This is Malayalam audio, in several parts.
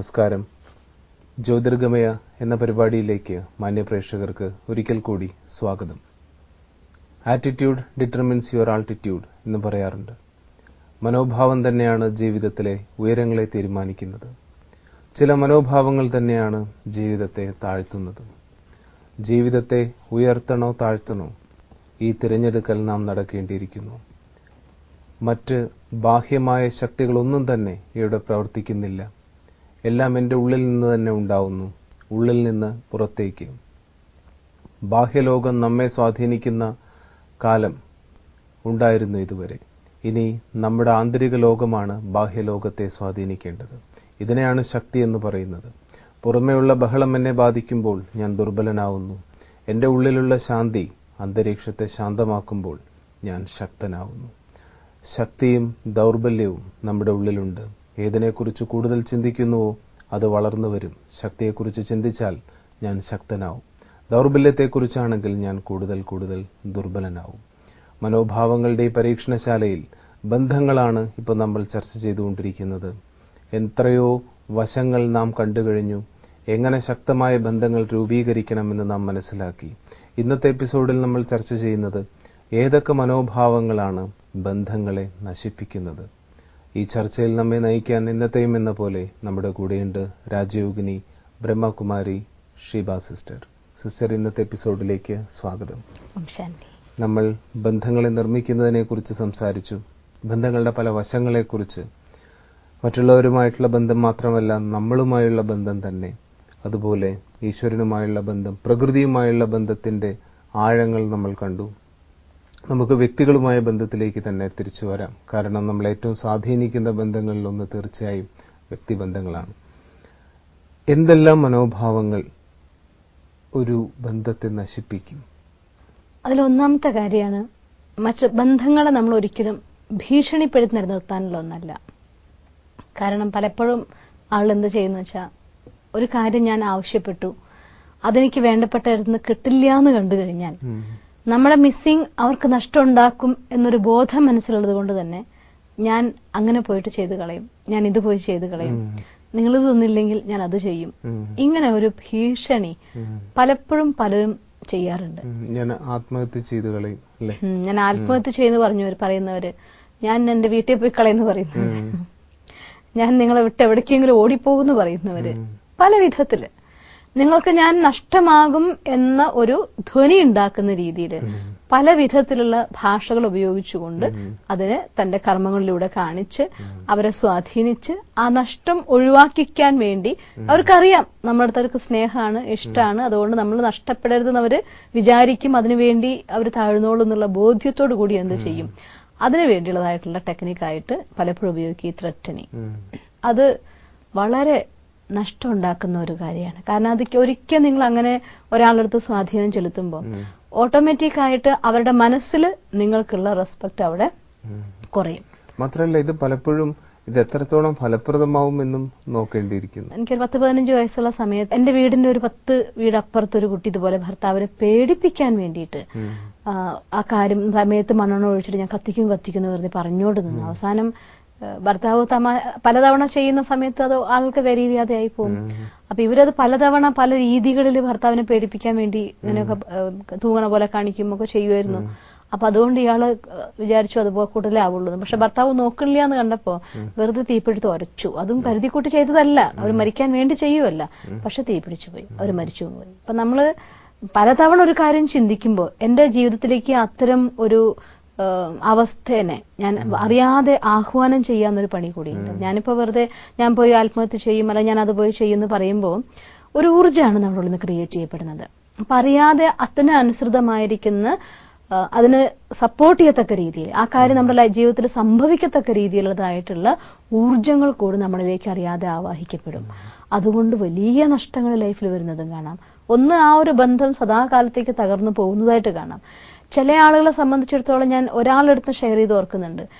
നമസ്കാരം ജ്യോതിർഗമയ എന്ന പരിപാടിയിലേക്ക് മാന്യപ്രേക്ഷകർക്ക് ഒരിക്കൽ കൂടി സ്വാഗതം ആറ്റിറ്റ്യൂഡ് ഡിറ്റർമിൻസ് യുവർ ആൾട്ടിറ്റ്യൂഡ് എന്ന് പറയാറുണ്ട് മനോഭാവം തന്നെയാണ് ജീവിതത്തിലെ ഉയരങ്ങളെ തീരുമാനിക്കുന്നത് ചില മനോഭാവങ്ങൾ തന്നെയാണ് ജീവിതത്തെ താഴ്ത്തുന്നത് ജീവിതത്തെ ഉയർത്തണോ താഴ്ത്തണോ ഈ തിരഞ്ഞെടുക്കൽ നാം നടക്കേണ്ടിയിരിക്കുന്നു മറ്റ് ബാഹ്യമായ ശക്തികളൊന്നും തന്നെ ഇവിടെ പ്രവർത്തിക്കുന്നില്ല എല്ലാം എൻ്റെ ഉള്ളിൽ നിന്ന് തന്നെ ഉണ്ടാവുന്നു ഉള്ളിൽ നിന്ന് പുറത്തേക്ക് ബാഹ്യലോകം നമ്മെ സ്വാധീനിക്കുന്ന കാലം ഉണ്ടായിരുന്നു ഇതുവരെ ഇനി നമ്മുടെ ആന്തരിക ലോകമാണ് ബാഹ്യലോകത്തെ സ്വാധീനിക്കേണ്ടത് ഇതിനെയാണ് ശക്തി എന്ന് പറയുന്നത് പുറമേയുള്ള ബഹളം എന്നെ ബാധിക്കുമ്പോൾ ഞാൻ ദുർബലനാവുന്നു എൻ്റെ ഉള്ളിലുള്ള ശാന്തി അന്തരീക്ഷത്തെ ശാന്തമാക്കുമ്പോൾ ഞാൻ ശക്തനാവുന്നു ശക്തിയും ദൗർബല്യവും നമ്മുടെ ഉള്ളിലുണ്ട് ഏതിനെക്കുറിച്ച് കൂടുതൽ ചിന്തിക്കുന്നുവോ അത് വളർന്നു വരും ശക്തിയെക്കുറിച്ച് ചിന്തിച്ചാൽ ഞാൻ ശക്തനാവും ദൗർബല്യത്തെക്കുറിച്ചാണെങ്കിൽ ഞാൻ കൂടുതൽ കൂടുതൽ ദുർബലനാവും മനോഭാവങ്ങളുടെ ഈ പരീക്ഷണശാലയിൽ ബന്ധങ്ങളാണ് ഇപ്പോൾ നമ്മൾ ചർച്ച ചെയ്തുകൊണ്ടിരിക്കുന്നത് എത്രയോ വശങ്ങൾ നാം കണ്ടുകഴിഞ്ഞു എങ്ങനെ ശക്തമായ ബന്ധങ്ങൾ രൂപീകരിക്കണമെന്ന് നാം മനസ്സിലാക്കി ഇന്നത്തെ എപ്പിസോഡിൽ നമ്മൾ ചർച്ച ചെയ്യുന്നത് ഏതൊക്കെ മനോഭാവങ്ങളാണ് ബന്ധങ്ങളെ നശിപ്പിക്കുന്നത് ഈ ചർച്ചയിൽ നമ്മെ നയിക്കാൻ ഇന്നത്തെയും എന്ന പോലെ നമ്മുടെ കൂടെയുണ്ട് രാജയോഗിനി ബ്രഹ്മകുമാരി ഷീബ സിസ്റ്റർ സിസ്റ്റർ ഇന്നത്തെ എപ്പിസോഡിലേക്ക് സ്വാഗതം ഓം ശാന്തി നമ്മൾ ബന്ധങ്ങളെ നിർമ്മിക്കുന്നതിനെക്കുറിച്ച് സംസാരിച്ചു ബന്ധങ്ങളുടെ പല വശങ്ങളെക്കുറിച്ച് മറ്റുള്ളവരുമായിട്ടുള്ള ബന്ധം മാത്രമല്ല നമ്മളുമായുള്ള ബന്ധം തന്നെ അതുപോലെ ഈശ്വരനുമായുള്ള ബന്ധം പ്രകൃതിയുമായുള്ള ബന്ധത്തിന്റെ ആഴങ്ങൾ നമ്മൾ കണ്ടു നമുക്ക് വ്യക്തികളുമായ ബന്ധത്തിലേക്ക് തന്നെ തിരിച്ചു വരാം കാരണം നമ്മൾ ഏറ്റവും സ്വാധീനിക്കുന്ന ബന്ധങ്ങളിലൊന്ന് തീർച്ചയായും വ്യക്തിബന്ധങ്ങളാണ് എന്തെല്ലാം മനോഭാവങ്ങൾ ഒരു ബന്ധത്തെ നശിപ്പിക്കും അതിലൊന്നാമത്തെ കാര്യമാണ് മറ്റ് ബന്ധങ്ങളെ നമ്മൾ ഒരിക്കലും ഭീഷണിപ്പെടുത്തി നിലനിർത്താനുള്ള ഒന്നല്ല കാരണം പലപ്പോഴും ആൾ എന്ത് ചെയ്യുന്ന വെച്ചാൽ ഒരു കാര്യം ഞാൻ ആവശ്യപ്പെട്ടു അതെനിക്ക് വേണ്ടപ്പെട്ടിരുന്ന് കിട്ടില്ല എന്ന് കണ്ടു കഴിഞ്ഞാൽ നമ്മുടെ മിസ്സിംഗ് അവർക്ക് നഷ്ടമുണ്ടാക്കും എന്നൊരു ബോധം മനസ്സിലുള്ളത് കൊണ്ട് തന്നെ ഞാൻ അങ്ങനെ പോയിട്ട് ചെയ്തു കളയും ഞാൻ ഇത് പോയി ചെയ്തു കളയും നിങ്ങൾ തന്നില്ലെങ്കിൽ ഞാൻ അത് ചെയ്യും ഇങ്ങനെ ഒരു ഭീഷണി പലപ്പോഴും പലരും ചെയ്യാറുണ്ട് ഞാൻ ആത്മഹത്യ ചെയ്തു കളയും അല്ലേ ഉം, ഞാൻ ആത്മഹത്യ ചെയ്യുന്നു പറഞ്ഞവർ പറയുന്നവര് ഞാൻ എന്റെ വീട്ടിൽ പോയി കളയുന്നു പറയുന്നവര് ഞാൻ നിങ്ങളെ വിട്ട് എവിടേക്കെങ്കിലും ഓടിപ്പോകുന്നു പറയുന്നവര് പല വിധത്തില് നിങ്ങൾക്ക് ഞാൻ നഷ്ടമാകും എന്ന ഒരു ധ്വനി ഉണ്ടാക്കുന്ന രീതിയിൽ പല വിധത്തിലുള്ള ഭാഷകൾ ഉപയോഗിച്ചുകൊണ്ട് അതിനെ തന്റെ കർമ്മങ്ങളിലൂടെ കാണിച്ച് അവരെ സ്വാധീനിച്ച് ആ നഷ്ടം ഒഴിവാക്കിക്കാൻ വേണ്ടി അവർക്കറിയാം നമ്മുടെ അടുത്ത് അവർക്ക് സ്നേഹമാണ് ഇഷ്ടമാണ് അതുകൊണ്ട് നമ്മൾ നഷ്ടപ്പെടരുതെന്ന് അവര് വിചാരിക്കും അതിനുവേണ്ടി അവർ താഴ്ന്നോളും എന്നുള്ള ബോധ്യത്തോടു കൂടി എന്ത് ചെയ്യും അതിനു വേണ്ടിയുള്ളതായിട്ടുള്ള ടെക്നിക്കായിട്ട് പലപ്പോഴും ഉപയോഗിക്കും ഈ ത്രട്ടണി അത് വളരെ നഷ്ടം ഉണ്ടാക്കുന്ന ഒരു കാര്യമാണ് കാരണം അത് ഒരിക്കൽ നിങ്ങൾ അങ്ങനെ ഒരാളുടെ അടുത്ത് സ്വാധീനം ചെലുത്തുമ്പോൾ ഓട്ടോമാറ്റിക് ആയിട്ട് അവരുടെ മനസ്സിൽ നിങ്ങൾക്കുള്ള റെസ്പെക്ട് അവിടെ കുറയും മാത്രമല്ല ഇത് പലപ്പോഴും ഇത് എത്രത്തോളം ഫലപ്രദമാവുമെന്നും നോക്കേണ്ടിയിരിക്കുന്നു എനിക്കൊരു പത്ത് പതിനഞ്ച് വയസ്സുള്ള സമയത്ത് എന്റെ വീടിന്റെ ഒരു പത്ത് വീട് അപ്പുറത്ത് ഒരു കുട്ടി ഇതുപോലെ ഭർത്താവിനെ പേടിപ്പിക്കാൻ വേണ്ടിയിട്ട് ആ, ആ കാര്യം സമയത്ത് മണ്ണെണ്ണ ഒഴിച്ചിട്ട് ഞാൻ കത്തിക്കും കത്തിക്കുന്നു വെറുതെ പറഞ്ഞോണ്ട് നിന്നു അവസാനം ആ, ഭർത്താവ് തമാ പലതവണ ചെയ്യുന്ന സമയത്ത് അത് ആൾക്ക് വരീരിയാതെയായി പോകും അപ്പൊ ഇവരത് പലതവണ പല രീതികളിൽ ഭർത്താവിനെ പേടിപ്പിക്കാൻ വേണ്ടി ഇങ്ങനെയൊക്കെ ആ, തൂങ്ങണ പോലെ കാണിക്കുമൊക്കെ ചെയ്യുമായിരുന്നു അപ്പൊ അതുകൊണ്ട് ഇയാള് വിചാരിച്ചു അതുപോലെ കൂടുതലാവുള്ളൂ പക്ഷെ ഭർത്താവ് നോക്കില്ല എന്ന് കണ്ടപ്പോ വെറുതെ തീപിടിത്ത് ഉരച്ചു അതും കരുതിക്കൂട്ടി ചെയ്തതല്ല അവർ മരിക്കാൻ വേണ്ടി ചെയ്യുമല്ല പക്ഷെ തീപിടിച്ചു പോയി അവർ മരിച്ചു പോയി അപ്പൊ നമ്മള് പലതവണ ഒരു കാര്യം ചിന്തിക്കുമ്പോൾ എന്റെ ജീവിതത്തിലേക്ക് അത്തരം ഒരു ആ, അവസ്ഥേനെ ഞാൻ അറിയാതെ ആഹ്വാനം ചെയ്യാന്നൊരു പണി കൂടിയുണ്ട് ഞാനിപ്പോ വെറുതെ ഞാൻ പോയി ആത്മഹത്യ ചെയ്യും അല്ല ഞാൻ അത് പോയി ചെയ്യുമെന്ന് പറയുമ്പോൾ ഒരു ഊർജ്ജമാണ് നമ്മുടെ ഉള്ളിൽ നിന്ന് ക്രിയേറ്റ് ചെയ്യപ്പെടുന്നത് അപ്പൊ അറിയാതെ അതിനനുസൃതമായിരിക്കുന്ന ആ, അതിന് സപ്പോർട്ട് ചെയ്യത്തക്ക രീതിയിൽ ആ കാര്യം നമ്മുടെ ലൈ- ജീവിതത്തിൽ സംഭവിക്കത്തക്ക രീതിയിലുള്ളതായിട്ടുള്ള ഊർജങ്ങൾ കൂടി നമ്മളിലേക്ക് അറിയാതെ ആവാഹിക്കപ്പെടും അതുകൊണ്ട് വലിയ നഷ്ടങ്ങൾ ലൈഫിൽ വരുന്നതും കാണാം ഒന്ന് ആ ഒരു ബന്ധം സദാകാലത്തേക്ക് തകർന്നു പോകുന്നതായിട്ട് കാണാം ചില ആളുകളെ സംബന്ധിച്ചിടത്തോളം ഞാൻ ഒരാളെടുത്ത് ഷെയർ ചെയ്ത് ഓർക്കുന്നുണ്ട്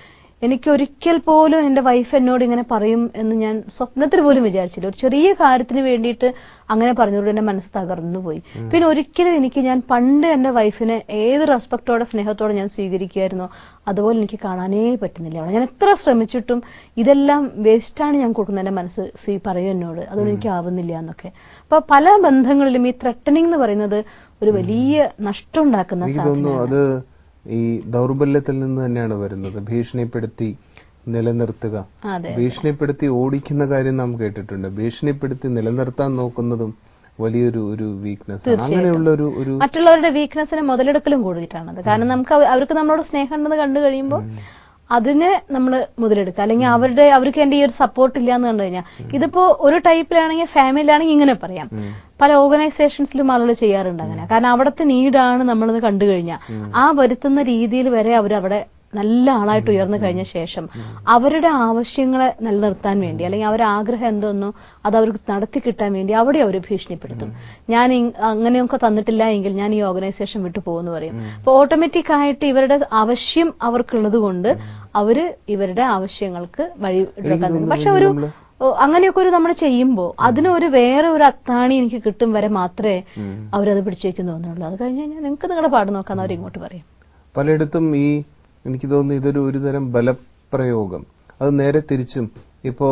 എനിക്ക് ഒരിക്കൽ പോലും എന്റെ വൈഫ് എന്നോട് ഇങ്ങനെ പറയും എന്ന് ഞാൻ സ്വപ്നത്തിൽ പോലും വിചാരിച്ചില്ല ഒരു ചെറിയ കാര്യത്തിന് വേണ്ടിയിട്ട് അങ്ങനെ പറഞ്ഞതോട് എന്റെ മനസ്സ് തകർന്നു പോയി പിന്നെ ഒരിക്കലും എനിക്ക് ഞാൻ പണ്ട് എന്റെ വൈഫിനെ ഏത് റെസ്പെക്ടോടെ സ്നേഹത്തോടെ ഞാൻ സ്വീകരിക്കുമായിരുന്നോ അതുപോലെ എനിക്ക് കാണാനേ പറ്റുന്നില്ല അവിടെ ഞാൻ എത്ര ശ്രമിച്ചിട്ടും ഇതെല്ലാം വേസ്റ്റാണ് ഞാൻ കൊടുക്കുന്നത് എന്റെ മനസ്സ് സ്വീ പറയും എന്നോട് അതുകൊണ്ട് എനിക്ക് ആവുന്നില്ല എന്നൊക്കെ അപ്പൊ പല ബന്ധങ്ങളിലും ഈ ത്രട്ടണിംഗ് എന്ന് പറയുന്നത് ഒരു വലിയ നഷ്ടം ഉണ്ടാക്കുന്ന എനിക്ക് തോന്നുന്നു അത് ഈ ദൗർബല്യത്തിൽ നിന്ന് തന്നെയാണ് വരുന്നത് ഭീഷണിപ്പെടുത്തി നിലനിർത്തുക അതെ ഭീഷണിപ്പെടുത്തി ഓടിക്കുന്ന കാര്യം നാം കേട്ടിട്ടുണ്ട് ഭീഷണിപ്പെടുത്തി നിലനിർത്താൻ നോക്കുന്നതും വലിയൊരു ഒരു വീക്ക്നെസ് ആണ് അങ്ങനെയുള്ള ഒരു ഒരു മറ്റുള്ളവരുടെ വീക്ക്നെസ്സിനെ മുതലെടുക്കലും കൂടിയിട്ടാണത് കാരണം നമുക്ക് അവ- അവർക്ക് നമ്മളോട് സ്നേഹം ഉണ്ടെന്ന് കണ്ടു കഴിയുമ്പോൾ അതിനെ നമ്മൾ മുതലെടുക്കുക അല്ലെങ്കിൽ അവരുടെ അവർക്ക് എന്റെ ഈ ഒരു സപ്പോർട്ട് ഇല്ല എന്ന് കണ്ടു കഴിഞ്ഞാൽ ഇതിപ്പോ ഒരു ടൈപ്പിലാണെങ്കിൽ ഫാമിലിയിലാണെങ്കിൽ ഇങ്ങനെ പറയാം പല ഓർഗനൈസേഷൻസിലും ആളുകൾ ചെയ്യാറുണ്ട് അങ്ങനെ കാരണം അവിടുത്തെ നീഡാണ് നമ്മളത് കണ്ടു കഴിഞ്ഞാൽ ആ വരുത്തുന്ന രീതിയിൽ വരെ അവർ അവിടെ നല്ല ആളായിട്ട് ഉയർന്നു കഴിഞ്ഞ ശേഷം അവരുടെ ആവശ്യങ്ങളെ നിലനിർത്താൻ വേണ്ടി അല്ലെങ്കിൽ അവരുടെ ആഗ്രഹം എന്തോന്നോ അത് അവർക്ക് നടത്തി കിട്ടാൻ വേണ്ടി അവിടെ അവർ ഭീഷണിപ്പെടുത്തും ഞാൻ ഇ- അങ്ങനെയൊക്കെ തന്നിട്ടില്ല എങ്കിൽ ഞാൻ ഈ ഓർഗനൈസേഷൻ വിട്ടു പോകുന്നു പറയും അപ്പൊ ഓട്ടോമാറ്റിക് ആയിട്ട് ഇവരുടെ ആവശ്യം അവർക്കുള്ളത് കൊണ്ട് അവര് ഇവരുടെ ആവശ്യങ്ങൾക്ക് വഴി എടുക്കാൻ നിൽക്കും. പക്ഷെ ഒരു ഓ, അങ്ങനെയൊക്കെ ഒരു നമ്മൾ ചെയ്യുമ്പോൾ അതിന് ഒരു വേറെ ഒരു അത്താണി എനിക്ക് കിട്ടും വരെ മാത്രമേ അവരത് പിടിച്ചു വെക്കുന്നു തോന്നുന്നുള്ളൂ അത് കഴിഞ്ഞ് കഴിഞ്ഞാൽ നിങ്ങൾക്ക് നിങ്ങളുടെ പാട് നോക്കാന്ന് അവർ ഇങ്ങോട്ട് പറയും പലയിടത്തും ഈ എനിക്ക് തോന്നുന്നു ഇതൊരു ഒരുതരം ബലപ്രയോഗം അത് നേരെ തിരിച്ചും ഇപ്പോ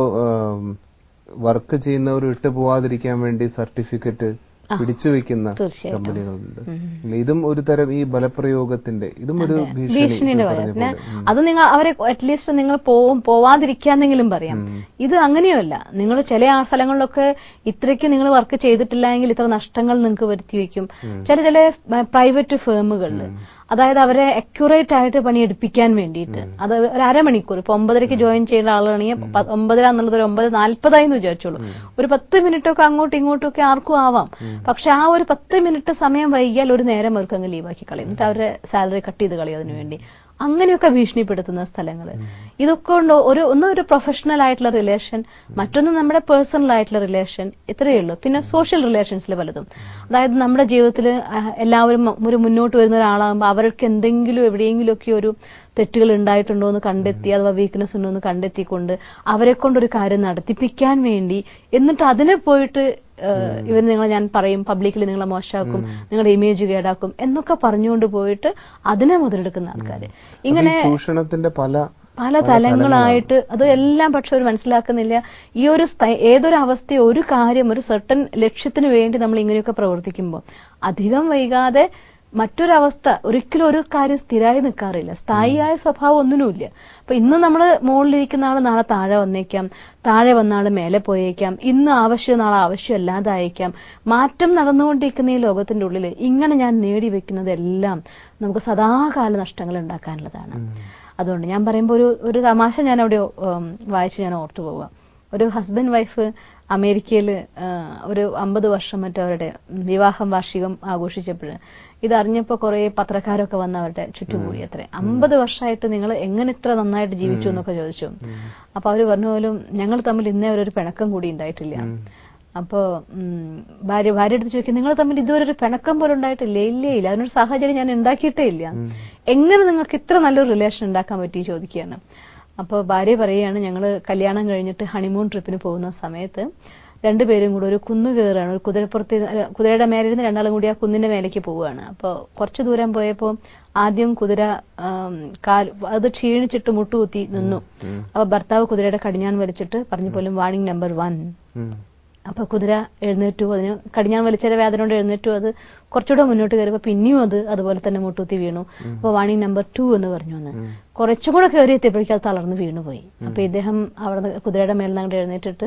വർക്ക് ചെയ്യുന്നവർ ഇട്ട് പോവാതിരിക്കാൻ വേണ്ടി സർട്ടിഫിക്കറ്റ് പിടിച്ചു വെക്കുന്ന തീർച്ചയായിട്ടും. കമ്പനികളുണ്ട് ഇല്ല, ഇതും ഒരു തരം ഈ ബലപ്രയോഗത്തിന്റെ ഇതും ഒരു ഭീഷണി ഭീഷണിയുടെ ഇപ്പോൾ പറയാം പറഞ്ഞ പിന്നെ പോലെ. അത് നിങ്ങൾ അവരെ അറ്റ്ലീസ്റ്റ് നിങ്ങൾ പോവും പോവാതിരിക്കാന്നെങ്കിലും പറയാം ഇത് അങ്ങനെയല്ല നിങ്ങൾ ചില ആ സ്ഥലങ്ങളിലൊക്കെ ഇത്രയ്ക്ക് നിങ്ങൾ വർക്ക് ചെയ്തിട്ടില്ല എങ്കിൽ ഇത്ര നഷ്ടങ്ങൾ നിങ്ങൾക്ക് വരുത്തി വെക്കും ചില ചില പ്രൈവറ്റ് ഫേമുകളിൽ അതായത് അവരെ അക്യുറേറ്റ് ആയിട്ട് പണിയെടുപ്പിക്കാൻ വേണ്ടിയിട്ട് അത് ഒരു അരമണിക്കൂർ ഇപ്പൊ ഒമ്പതരയ്ക്ക് ജോയിൻ ചെയ്യുന്ന ആളാണെങ്കിൽ പ- ഒമ്പതര എന്നുള്ളത് ഒരു ഒമ്പത് നാൽപ്പതായി എന്ന് വിചാരിച്ചോളൂ ഒരു പത്ത് മിനിറ്റ് ഒക്കെ അങ്ങോട്ടും ഇങ്ങോട്ടും ഒക്കെ ആർക്കും ആവാം പക്ഷെ ആ ഒരു പത്ത് മിനിറ്റ് സമയം വൈകിയാൽ ഒരു നേരം അവർക്ക് അങ്ങ് ലീവാക്കി കളയും എന്നിട്ട് അവരുടെ സാലറി കട്ട് ചെയ്ത് കളയും അതിനു വേണ്ടി അങ്ങനെയൊക്കെ ഭീഷണിപ്പെടുത്തുന്ന സ്ഥലങ്ങൾ ഇതൊക്കെ കൊണ്ട് ഒരു ഒന്ന് ഒരു പ്രൊഫഷണൽ ആയിട്ടുള്ള റിലേഷൻ മറ്റൊന്ന് നമ്മുടെ പേഴ്സണൽ ആയിട്ടുള്ള റിലേഷൻ ഇത്രയേ ഉള്ളൂ പിന്നെ സോഷ്യൽ റിലേഷൻസിൽ പലതും അതായത് നമ്മുടെ ജീവിതത്തിൽ എല്ലാവരും ഒരു മുന്നോട്ട് വരുന്ന ഒരാളാകുമ്പോൾ അവർക്ക് എന്തെങ്കിലും എവിടെയെങ്കിലുമൊക്കെ ഒരു തെറ്റുകൾ ഉണ്ടായിട്ടുണ്ടോ എന്ന് കണ്ടെത്തി അഥവാ വീക്ക്നെസ് ഉണ്ടോ എന്ന് കണ്ടെത്തിക്കൊണ്ട് അവരെ കൊണ്ടൊരു കാര്യം നടത്തിപ്പിക്കാൻ വേണ്ടി എന്നിട്ട് അതിനെ പോയിട്ട് ഇവർ നിങ്ങളെ ഞാൻ പറയും പബ്ലിക്കിൽ നിങ്ങളെ മോശമാക്കും നിങ്ങളുടെ ഇമേജ് കേടാക്കും എന്നൊക്കെ പറഞ്ഞുകൊണ്ട് പോയിട്ട് അതിനെ മുതലെടുക്കുന്ന ആൾക്കാർ ഇങ്ങനെ അപ്പൊ ഈ ചൂഷണത്തിന്റെ പല പല തലങ്ങളായിട്ട് അത് എല്ലാം പക്ഷെ അവർ മനസ്സിലാക്കുന്നില്ല ഈ ഒരു സ്ഥ- ഏതൊരു അവസ്ഥയോ ഒരു കാര്യം ഒരു സർട്ടൻ ലക്ഷ്യത്തിന് വേണ്ടി നമ്മൾ ഇങ്ങനെയൊക്കെ പ്രവർത്തിക്കുമ്പോൾ അധികം വൈകാതെ മറ്റൊരവസ്ഥ ഒരിക്കലും ഒരു കാര്യം സ്ഥിരമായി നിൽക്കാറില്ല സ്ഥായിയായ സ്വഭാവം ഒന്നിനുമില്ല അപ്പൊ ഇന്ന് നമ്മൾ മുകളിലിരിക്കുന്ന ആൾ നാളെ താഴെ വന്നേക്കാം താഴെ വന്ന ആൾ മേലെ പോയേക്കാം ഇന്ന് ആവശ്യം നാളെ ആവശ്യമല്ലാതായേക്കാം മാറ്റം നടന്നുകൊണ്ടിരിക്കുന്ന ഈ ലോകത്തിന്റെ ഉള്ളിൽ ഇങ്ങനെ ഞാൻ നേടിവെക്കുന്നതെല്ലാം നമുക്ക് സദാകാല നഷ്ടങ്ങൾ ഉണ്ടാക്കാനുള്ളതാണ് അതുകൊണ്ട് ഞാൻ പറയുമ്പോൾ ഒരു ഒരു തമാശ ഞാൻ അവിടെ ഉം, വായിച്ച് ഞാൻ ഓർത്തു പോവുക ഒരു ഹസ്ബൻഡ് വൈഫ് അമേരിക്കയിൽ ഒരു അമ്പത് വർഷം മറ്റോ അവരുടെ വിവാഹം വാർഷികം ആഘോഷിച്ചപ്പോൾ ഇതറിഞ്ഞപ്പോൾ കുറെ പത്രക്കാരൊക്കെ വന്ന് അവരുടെ ചുറ്റും കൂടി അത്രേ അമ്പത് വർഷമായിട്ട് നിങ്ങൾ എങ്ങനെ ഇത്ര നന്നായിട്ട് ജീവിച്ചു എന്നൊക്കെ ചോദിച്ചു അപ്പൊ അവര് പറഞ്ഞ പോലും ഞങ്ങൾ തമ്മിൽ ഇന്നേ വരെ ഒരു പിണക്കം കൂടി ഉണ്ടായിട്ടില്ല അപ്പോ ഉം, ഭാര്യ ഭാര്യ എടുത്ത് ചോദിക്കും നിങ്ങൾ തമ്മിൽ ഇതുവരെ ഒരു പിണക്കം പോലും ഉണ്ടായിട്ടില്ലേ ഇല്ലേ ഇല്ല അതിനൊരു സാഹചര്യം ഞാൻ ഉണ്ടാക്കിയിട്ടേ ഇല്ല എങ്ങനെ നിങ്ങൾക്ക് ഇത്ര നല്ലൊരു റിലേഷൻ ഉണ്ടാക്കാൻ പറ്റി ചോദിക്കുകയാണ് അപ്പോൾ ഭാര്യ പറയുകയാണ് ഞങ്ങൾ കല്യാണം കഴിഞ്ഞിട്ട് ഹണിമൂൺ ട്രിപ്പിന് പോകുന്ന സമയത്ത് രണ്ടുപേരും കൂടെ ഒരു കുന്ന് കയറുകയാണ് ഒരു കുതിരപ്പുറത്ത് ഇരുന്ന് അല്ല, കുതിരയുടെ മേലിരുന്ന് രണ്ടാളും കൂടി ആ കുന്നിന്റെ മേലേക്ക് പോവുകയാണ് അപ്പോൾ കുറച്ച് ദൂരം പോയപ്പോൾ ആദ്യം കുതിര ആം, കാൽ അത് ക്ഷീണിച്ചിട്ട് മുട്ടുകുത്തി നിന്നു അപ്പൊ ഭർത്താവ് കുതിരയുടെ കടിഞ്ഞാൻ വലിച്ചിട്ട് പറഞ്ഞു പോലും വാണിംഗ് നമ്പർ വൺ ഉം. അപ്പൊ കുതിര എഴുന്നേറ്റു അതിന് കടിഞ്ഞാൻ വലിച്ച വേദന കൊണ്ട് എഴുന്നേറ്റു അത് കുറച്ചുകൂടെ മുന്നോട്ട് കയറിയപ്പോ പിന്നെയും അത് അതുപോലെ തന്നെ മുട്ടൂത്തി വീണു അപ്പൊ വാണിംഗ് നമ്പർ ടു എന്ന് പറഞ്ഞു എന്ന് കുറച്ചും കൂടെ കയറി എത്തിയപ്പോഴേക്കും അത് തളർന്ന് വീണുപോയി അപ്പൊ ഇദ്ദേഹം അവിടെ നിന്ന് കുതിരയുടെ മേലിൽ നിന്ന് അങ്ങോട്ട് എഴുന്നേറ്റിട്ട്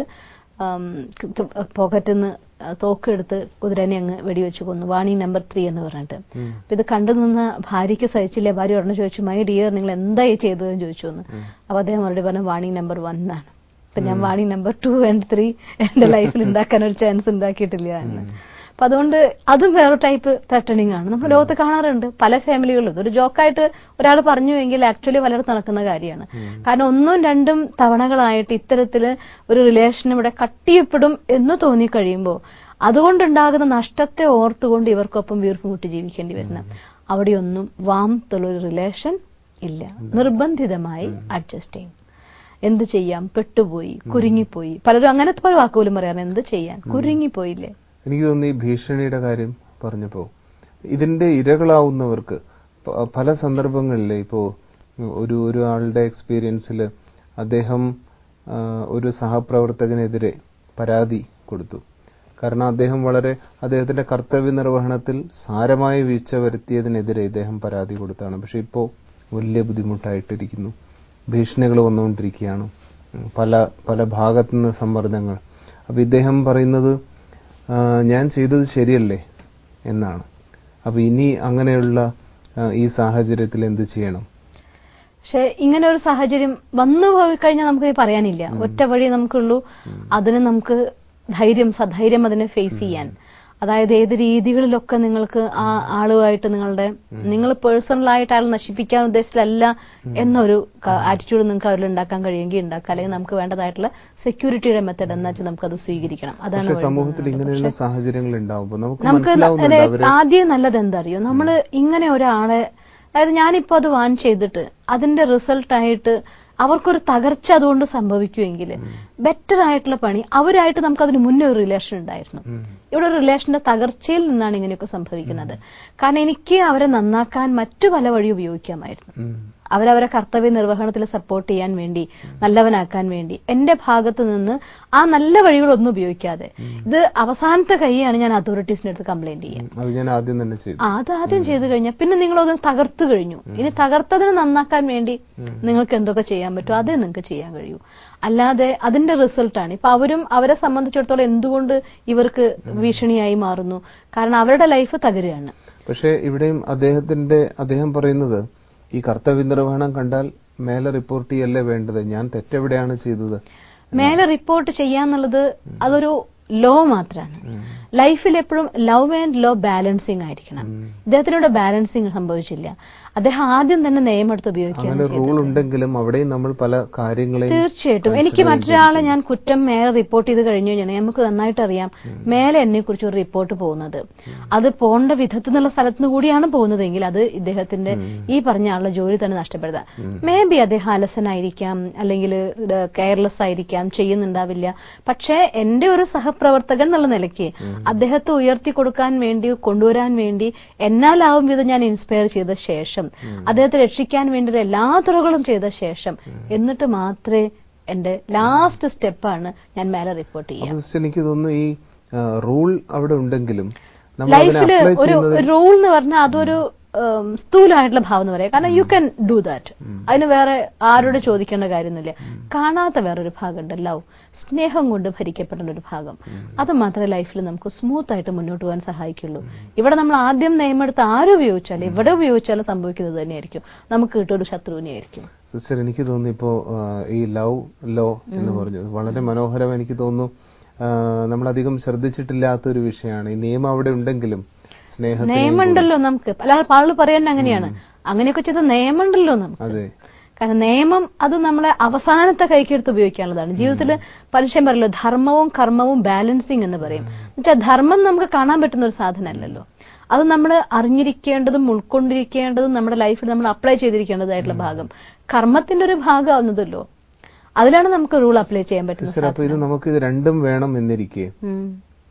പോക്കറ്റിൽ നിന്ന് തോക്കെടുത്ത് കുതിരനെ അങ്ങ് വെടിവെച്ച് കൊന്നു വാണിംഗ് നമ്പർ ത്രീ എന്ന് പറഞ്ഞിട്ട് അപ്പൊ ഇത് കണ്ടു നിന്ന ഭാര്യയ്ക്ക് സഹിച്ചില്ല ഭാര്യ ഉടനെ ചോദിച്ചു മൈ ഡിയർ നിങ്ങൾ എന്തായി ചെയ്തതെന്ന് ചോദിച്ചു എന്ന് അപ്പൊ അദ്ദേഹം മറുപടി പറഞ്ഞു വാണിംഗ് നമ്പർ വൺ എന്നാണ് അപ്പൊ ഞാൻ warning number two and three എന്റെ ലൈഫിൽ ഉണ്ടാക്കാൻ ഒരു ചാൻസ് ഉണ്ടാക്കിയിട്ടില്ല എന്ന് അപ്പൊ അതുകൊണ്ട് അതും വേറെ ടൈപ്പ് ത്രട്ടണിങ് ആണ് നമ്മൾ ലോകത്ത് കാണാറുണ്ട് പല ഫാമിലികളിലും ഒരു ജോക്കായിട്ട് ഒരാൾ പറഞ്ഞുവെങ്കിൽ ആക്ച്വലി പലയിടത്ത് നടക്കുന്ന കാര്യമാണ് കാരണം ഒന്നും രണ്ടും തവണകളായിട്ട് ഇത്തരത്തില് ഒരു റിലേഷൻ ഇവിടെ കട്ടിയപ്പെടും എന്ന് തോന്നിക്കഴിയുമ്പോൾ അതുകൊണ്ടുണ്ടാകുന്ന നഷ്ടത്തെ ഓർത്തുകൊണ്ട് ഇവർക്കൊപ്പം വീർപ്പ് മുട്ടി ജീവിക്കേണ്ടി വരുന്ന അവിടെയൊന്നും വാമത്തുള്ള ഒരു റിലേഷൻ ഇല്ല നിർബന്ധിതമായി അഡ്ജസ്റ്റ് ചെയ്യും എന്ത് ചെയ്യാം പെട്ടുപോയി കുരുങ്ങിപ്പോയി പലരും അങ്ങനത്തെ പല വാക്കുപോലും പറയാറ് എന്ത് ചെയ്യാൻ കുരുങ്ങിപ്പോയില്ലേ എനിക്ക് തോന്നുന്നു ഈ ഭീഷണിയുടെ കാര്യം പറഞ്ഞപ്പോ ഇതിന്റെ ഇരകളാവുന്നവർക്ക് പ- പല സന്ദർഭങ്ങളിൽ ഇപ്പോ ഒരു ഒരു ആളുടെ എക്സ്പീരിയൻസിൽ അദ്ദേഹം ആ, ഒരു സഹപ്രവർത്തകനെതിരെ പരാതി കൊടുത്തു കാരണം അദ്ദേഹം വളരെ അദ്ദേഹത്തിന്റെ കർത്തവ്യ നിർവഹണത്തിൽ സാരമായ വീഴ്ച വരുത്തിയതിനെതിരെ ഇദ്ദേഹം പരാതി കൊടുത്താണ് പക്ഷെ ഇപ്പോൾ വലിയ ബുദ്ധിമുട്ടായിട്ടിരിക്കുന്നു ഭീഷണികൾ വന്നുകൊണ്ടിരിക്കുകയാണ് ഉം, പല പല ഭാഗത്തു നിന്ന് സമ്മർദ്ദങ്ങൾ അപ്പൊ ഇദ്ദേഹം പറയുന്നത് ആ, ഞാൻ ചെയ്തത് ശരിയല്ലേ എന്നാണ് അപ്പൊ ഇനി അങ്ങനെയുള്ള ആ, ഈ സാഹചര്യത്തിൽ എന്ത് ചെയ്യണം പക്ഷെ ഇങ്ങനെ ഒരു സാഹചര്യം വന്നു പോയി കഴിഞ്ഞാൽ നമുക്ക് ഇത് പറയാനില്ല ഒറ്റ വഴി നമുക്കുള്ളൂ അതിന് നമുക്ക് ധൈര്യം സധൈര്യം അതിനെ ഫേസ് ചെയ്യാൻ അതായത് ഏത് രീതികളിലൊക്കെ നിങ്ങൾക്ക് ആ ആളുമായിട്ട് നിങ്ങളുടെ നിങ്ങൾ പേഴ്സണലായിട്ട് അയാൾ നശിപ്പിക്കാൻ ഉദ്ദേശത്തിലല്ല എന്നൊരു ആറ്റിറ്റ്യൂഡ് നിങ്ങൾക്ക് അവരിൽ ഉണ്ടാക്കാൻ കഴിയുമെങ്കിൽ ഉണ്ടാക്കാം അല്ലെങ്കിൽ നമുക്ക് വേണ്ടതായിട്ടുള്ള സെക്യൂരിറ്റിയുടെ മെത്തഡ് എന്ന് വെച്ചാൽ നമുക്ക് അത് സ്വീകരിക്കണം അതാണ് പക്ഷെ വഴി സമൂഹത്തിൽ മുന്നോട്ട്. ഇങ്ങനെയുള്ള സാഹചര്യങ്ങൾ ഉണ്ടാവുമ്പോൾ നമുക്ക് നമുക്ക് മനസ്സിലാവുന്നുണ്ട് അതെ, അവര് ആദ്യം നല്ലത് എന്താ അറിയോ നമ്മള് ഇങ്ങനെ ഒരാളെ അതായത് ഞാനിപ്പോ അത് വാൺ ചെയ്തിട്ട് അതിന്റെ റിസൾട്ട് ആയിട്ട് അവർക്കൊരു തകർച്ച അതുകൊണ്ട് സംഭവിക്കുമെങ്കിൽ ബെറ്റർ ആയിട്ടുള്ള പണി അവരായിട്ട് നമുക്ക് അതിന് മുന്നേ ഒരു റിലേഷൻ ഉണ്ടായിരുന്നു ഉം. ഇവിടെ ഒരു റിലേഷന്റെ തകർച്ചയിൽ നിന്നാണ് ഇങ്ങനെയൊക്കെ സംഭവിക്കുന്നത് കാരണം എനിക്ക് അവരെ നന്നാക്കാൻ മറ്റു പല വഴി ഉപയോഗിക്കാമായിരുന്നു ഉം. അവരവരെ കർത്തവ്യ നിർവഹണത്തിൽ സപ്പോർട്ട് ചെയ്യാൻ വേണ്ടി നല്ലവനാക്കാൻ വേണ്ടി എന്റെ ഭാഗത്ത് നിന്ന് ആ നല്ല വഴികളൊന്നും ഉപയോഗിക്കാതെ ഇത് അവസാനത്തെ കൈയാണ് ഞാൻ അതോറിറ്റീസിന്റെ അടുത്ത് കംപ്ലൈന്റ് ചെയ്യുക ഉം. അത് ഞാൻ ആദ്യം തന്നെ ചെയ്തു ആ, അത് ആദ്യം ചെയ്തു കഴിഞ്ഞാൽ പിന്നെ നിങ്ങൾ അത് തകർത്തു കഴിഞ്ഞു ഇനി തകർത്തതിന് നന്നാക്കാൻ വേണ്ടി നിങ്ങൾക്ക് എന്തൊക്കെ ചെയ്യാൻ പറ്റും അതേ നിങ്ങൾക്ക് ചെയ്യാൻ കഴിയൂ അല്ലാതെ അതിന്റെ റിസൾട്ടാണ് ഇപ്പൊ അവരും അവരെ സംബന്ധിച്ചിടത്തോളം എന്തുകൊണ്ട് ഇവർക്ക് ഭീഷണിയായി മാറുന്നു കാരണം അവരുടെ ലൈഫ് തകരുകയാണ് പക്ഷെ ഇവിടെയും അദ്ദേഹത്തിന്റെ അദ്ദേഹം പറയുന്നത് ഈ കർത്തവ്യ നിർവഹണം കണ്ടാൽ മേലെ റിപ്പോർട്ട് ചെയ്യല്ലേ വേണ്ടത് ഞാൻ തെറ്റെവിടെയാണ് ചെയ്തത് മേലെ റിപ്പോർട്ട് ചെയ്യാന്നുള്ളത് അതൊരു ലോ മാത്രമാണ് ലൈഫിൽ എപ്പോഴും ലവ് ആൻഡ് ലോ ബാലൻസിങ് ആയിരിക്കണം ഇദ്ദേഹത്തിനോട് ബാലൻസിങ് സംഭവിച്ചില്ല അദ്ദേഹം ആദ്യം തന്നെ നിയമം എടുത്ത് ഉപയോഗിക്കുകയാണ് അങ്ങനെ ചെയ്തത്. റൂൾ ഉണ്ടെങ്കിലും അവിടെയും നമ്മൾ പല കാര്യങ്ങളെയും തീർച്ചയായിട്ടും എനിക്ക് മറ്റൊരാളെ ഞാൻ കുറ്റം മേലെ റിപ്പോർട്ട് ചെയ്ത് കഴിഞ്ഞു കഴിഞ്ഞാൽ നമുക്ക് നന്നായിട്ട് അറിയാം മേലെ എന്നെ കുറിച്ച് ഒരു റിപ്പോർട്ട് പോകുന്നത് അത് പോകേണ്ട വിധത്തിൽ നിന്നുള്ള സ്ഥലത്ത് നിന്ന് കൂടിയാണ് പോകുന്നതെങ്കിൽ അത് ഇദ്ദേഹത്തിന്റെ ഈ പറഞ്ഞ ആളുടെ ജോലി തന്നെ നഷ്ടപ്പെടുത്താം മേ ബി അദ്ദേഹം അലസനായിരിക്കാം അല്ലെങ്കിൽ കെയർലെസ് ആയിരിക്കാം ചെയ്യുന്നുണ്ടാവില്ല പക്ഷേ എന്റെ ഒരു സഹപ്രവർത്തകൻ എന്നുള്ള നിലയ്ക്ക് അദ്ദേഹത്തെ ഉയർത്തി കൊടുക്കാൻ വേണ്ടി കൊണ്ടുവരാൻ വേണ്ടി എന്നാലാവും വിധം ഞാൻ ഇൻസ്പയർ ചെയ്ത ശേഷം അദ്ദേഹത്തെ രക്ഷിക്കാൻ വേണ്ടി എല്ലാ തുറകളും ചെയ്ത ശേഷം എന്നിട്ട് മാത്രമേ എന്റെ ലാസ്റ്റ് സ്റ്റെപ്പാണ് ഞാൻ മേലെ റിപ്പോർട്ട് ചെയ്യുക അപ്പൊ സിസ്റ്റർ, എനിക്ക് തോന്നുന്നു ഈ റൂൾ അവിടെ ഉണ്ടെങ്കിലും നമ്മൾ അതിനെ ലൈഫിൽ അപ്ലൈ ഒരു ചെയ്യുന്നത് റൂൾ എന്ന് പറഞ്ഞാൽ അതൊരു ഉം, സ്ഥൂലമായിട്ടുള്ള ഭാവം എന്ന് പറയാം കാരണം യു ക്യാൻ ഡു ദാറ്റ് അതിന് വേറെ ആരോട് ചോദിക്കേണ്ട കാര്യമൊന്നുമില്ല കാണാത്ത വേറൊരു ഭാഗമുണ്ട് ലവ് സ്നേഹം കൊണ്ട് ഭരിക്കപ്പെടുന്ന ഒരു ഭാഗം അത് മാത്രമേ ലൈഫിൽ നമുക്ക് സ്മൂത്ത് ആയിട്ട് മുന്നോട്ട് പോകാൻ സഹായിക്കുള്ളൂ ഇവിടെ നമ്മൾ ആദ്യം നിയമെടുത്ത് ആരും ഉപയോഗിച്ചാലും എവിടെ ഉപയോഗിച്ചാലും സംഭവിക്കുന്നത് തന്നെയായിരിക്കും നമുക്ക് കിട്ടിയ ഒരു ശത്രുവിനെയായിരിക്കും സിസ്റ്റർ എനിക്ക് തോന്നുന്നു ഇപ്പോ ആ, ഈ ലവ് ലോ എന്ന് പറഞ്ഞത് വളരെ മനോഹരം എനിക്ക് തോന്നുന്നു ആ, നമ്മളധികം ശ്രദ്ധിച്ചിട്ടില്ലാത്ത ഒരു വിഷയമാണ് ഈ നിയമം അവിടെ ഉണ്ടെങ്കിലും സ്നേഹത്തിന് നിയമമുണ്ടല്ലോ നമുക്ക് പല ആളുകൾ പറയാൻ അങ്ങനെയാണ് അങ്ങനെയൊക്കെ ചെയ്ത നിയമമുണ്ടല്ലോ നമുക്ക് അതെ കാരണം നിയമം അത് നമ്മളെ അവസാനത്തെ കൈക്കെടുത്ത് ഉപയോഗിക്കാനുള്ളതാണ് ജീവിതത്തിൽ പരീക്ഷയും പറയല്ലോ ധർമ്മവും കർമ്മവും ബാലൻസിങ് എന്ന് പറയും എന്നുവെച്ചാൽ ധർമ്മം നമുക്ക് കാണാൻ പറ്റുന്ന ഒരു സാധനമല്ലല്ലോ അത് നമ്മൾ അറിഞ്ഞിരിക്കേണ്ടതും ഉൾക്കൊണ്ടിരിക്കേണ്ടതും നമ്മുടെ ലൈഫിൽ നമ്മൾ അപ്ലൈ ചെയ്തിരിക്കേണ്ടതായിട്ടുള്ള ഭാഗം കർമ്മത്തിന്റെ ഒരു ഭാഗമാവുന്നതല്ലോ അതിലാണ് നമുക്ക് റൂൾ അപ്ലൈ ചെയ്യാൻ സിസ്റ്റർ പറ്റുന്നത് അപ്പൊ ഇത് നമുക്ക് ഇത് രണ്ടും വേണം എന്നിരിക്കെ ഉം.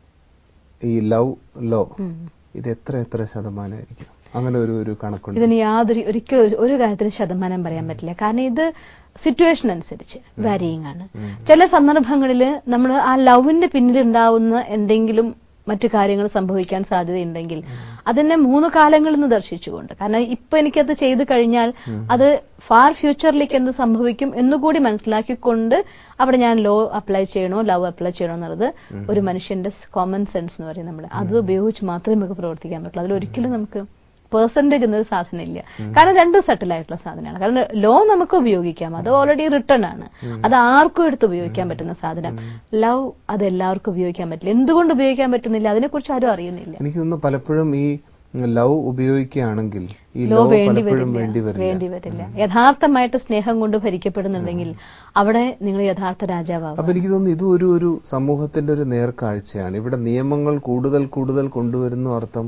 ഈ ലവ് ലോ ഉം. ഇത് എത്ര എത്ര ശതമാനമായിരിക്കും അങ്ങനെ ഒരു ഒരു കണക്കുണ്ട് ഇതിന് യാതൊരു ഒരിക്കലും ഒരു- ഒരു കാര്യത്തിന് ശതമാനം പറയാൻ പറ്റില്ല കാരണം ഇത് സിറ്റുവേഷൻ അനുസരിച്ച് വാരിയിങ് ആണ് ചില സന്ദർഭങ്ങളിൽ നമ്മൾ ആ ലവിന്റെ പിന്നിൽ ഉണ്ടാവുന്ന എന്തെങ്കിലും മറ്റു കാര്യങ്ങൾ സംഭവിക്കാൻ സാധ്യതയുണ്ടെങ്കിൽ അതിനെ മൂന്ന് കാലങ്ങളിൽ നിന്ന് ദർശിച്ചുകൊണ്ട് കാരണം ഇപ്പൊ എനിക്കത് ചെയ്തു കഴിഞ്ഞാൽ അത് ഫാർ ഫ്യൂച്ചറിലേക്ക് എന്ത് സംഭവിക്കും എന്നുകൂടി മനസ്സിലാക്കിക്കൊണ്ട് അവിടെ ഞാൻ ലോ അപ്ലൈ ചെയ്യണോ ലവ് അപ്ലൈ ചെയ്യണോ എന്നുള്ളത് ഒരു മനുഷ്യന്റെ കോമൺ സെൻസ് എന്ന് പറയും നമ്മൾ അത് ഉപയോഗിച്ച് മാത്രമേ നമുക്ക് പ്രവർത്തിക്കാൻ പറ്റുള്ളൂ അതിലൊരിക്കലും നമുക്ക് പേഴ്സൻറ്റേജ് എന്നൊരു സാധനം ഇല്ല കാരണം രണ്ടും സെറ്റിൽ ആയിട്ടുള്ള സാധനമാണ് കാരണം ലോ നമുക്ക് ഉപയോഗിക്കാം അത് ഓൾറെഡി റിട്ടേൺ ആണ് അത് ആർക്കും എടുത്ത് ഉപയോഗിക്കാൻ പറ്റുന്ന സാധനം ലവ് അത് എല്ലാവർക്കും ഉപയോഗിക്കാൻ പറ്റില്ല എന്തുകൊണ്ട് ഉപയോഗിക്കാൻ പറ്റുന്നില്ല അതിനെക്കുറിച്ച് ആരും അറിയുന്നില്ല എനിക്ക് തോന്നുന്നു പലപ്പോഴും ഈ ലവ് ഉപയോഗിക്കുകയാണെങ്കിൽ ഈ ലോ ലോ വേണ്ടി പലപ്പോഴും വേണ്ടി വരില്ല വരില്ല വേണ്ടി വരില്ല യഥാർത്ഥമായിട്ട് സ്നേഹം കൊണ്ട് ഭരിക്കപ്പെടുന്നുണ്ടെങ്കിൽ അവിടെ നിങ്ങൾ യഥാർത്ഥ രാജാവാകും അപ്പൊ എനിക്ക് തോന്നുന്നു ഇത് ഒരു ഒരു സമൂഹത്തിന്റെ ഒരു നേർക്കാഴ്ചയാണ് ഇവിടെ നിയമങ്ങൾ കൂടുതൽ കൂടുതൽ കൊണ്ടുവരുന്ന അർത്ഥം